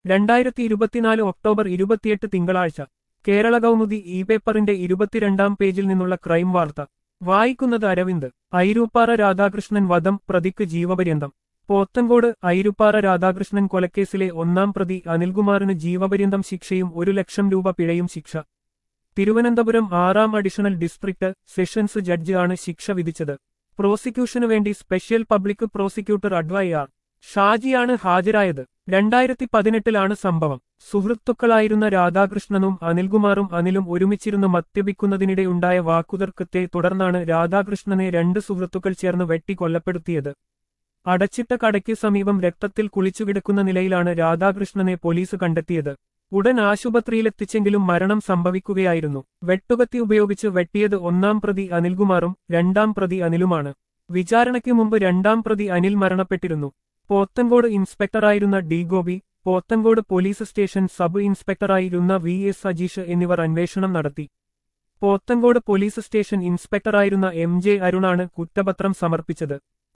രണ്ടായിരത്തി ഇരുപത്തിനാല് ഒക്ടോബർ ഇരുപത്തിയെട്ട് തിങ്കളാഴ്ച കേരള കൗമുദി ഇ പേപ്പറിന്റെ ഇരുപത്തിരണ്ടാം പേജിൽ നിന്നുള്ള ക്രൈം വാർത്ത വായിക്കുന്നത് അരവിന്ദ് ഐരൂപ്പാറ രാധാകൃഷ്ണൻ വധം പ്രതിക്ക് ജീവപര്യന്തം പോത്തൻകോട് ഐരുപ്പാറ രാധാകൃഷ്ണൻ കൊലക്കേസിലെ ഒന്നാം പ്രതി അനിൽകുമാറിന് ജീവപര്യന്തം ശിക്ഷയും ഒരു ലക്ഷം രൂപ പിഴയും ശിക്ഷ തിരുവനന്തപുരം ആറാം അഡീഷണൽ ഡിസ്ട്രിക്ട് സെഷൻസ് ജഡ്ജ് ആണ് ശിക്ഷ വിധിച്ചത് പ്രോസിക്യൂഷനു വേണ്ടി സ്പെഷ്യൽ പബ്ലിക് പ്രോസിക്യൂട്ടർ അഡ്വൈ ആർ ഷാജിയാണ് ഹാജരായത് രണ്ടായിരത്തി പതിനെട്ടിലാണ് സംഭവം സുഹൃത്തുക്കളായിരുന്ന രാധാകൃഷ്ണനും അനിൽകുമാറും അനിലും ഒരുമിച്ചിരുന്ന് മദ്യപിക്കുന്നതിനിടെ ഉണ്ടായ വാക്കുതർക്കത്തെ തുടർന്നാണ് രാധാകൃഷ്ണനെ രണ്ട് സുഹൃത്തുക്കൾ ചേർന്ന് വെട്ടി കൊല്ലപ്പെടുത്തിയത് അടച്ചിട്ട കടയ്ക്ക് സമീപം രക്തത്തിൽ കുളിച്ചുകിടക്കുന്ന നിലയിലാണ് രാധാകൃഷ്ണനെ പോലീസ് കണ്ടെത്തിയത് ഉടൻ ആശുപത്രിയിലെത്തിച്ചെങ്കിലും മരണം സംഭവിക്കുകയായിരുന്നു വെട്ടുകത്തി ഉപയോഗിച്ച് വെട്ടിയത് ഒന്നാം പ്രതി അനിൽകുമാറും രണ്ടാം പ്രതി അനിലുമാണ് വിചാരണയ്ക്ക് മുമ്പ് രണ്ടാം പ്രതി അനിൽ മരണപ്പെട്ടിരുന്നു പോത്തൻകോട് ഇൻസ്പെക്ടറായിരുന്ന D Gopi Pothencode police station sub ഇൻസ്പെക്ടറായിരുന്ന വി എസ് അജീഷ് എന്നിവർ അന്വേഷണം നടത്തി പോത്തൻകോട് പോലീസ് സ്റ്റേഷൻ ഇൻസ്പെക്ടറായിരുന്ന എം ജെ അരുണാണ് കുറ്റപത്രം സമർപ്പിച്ചത്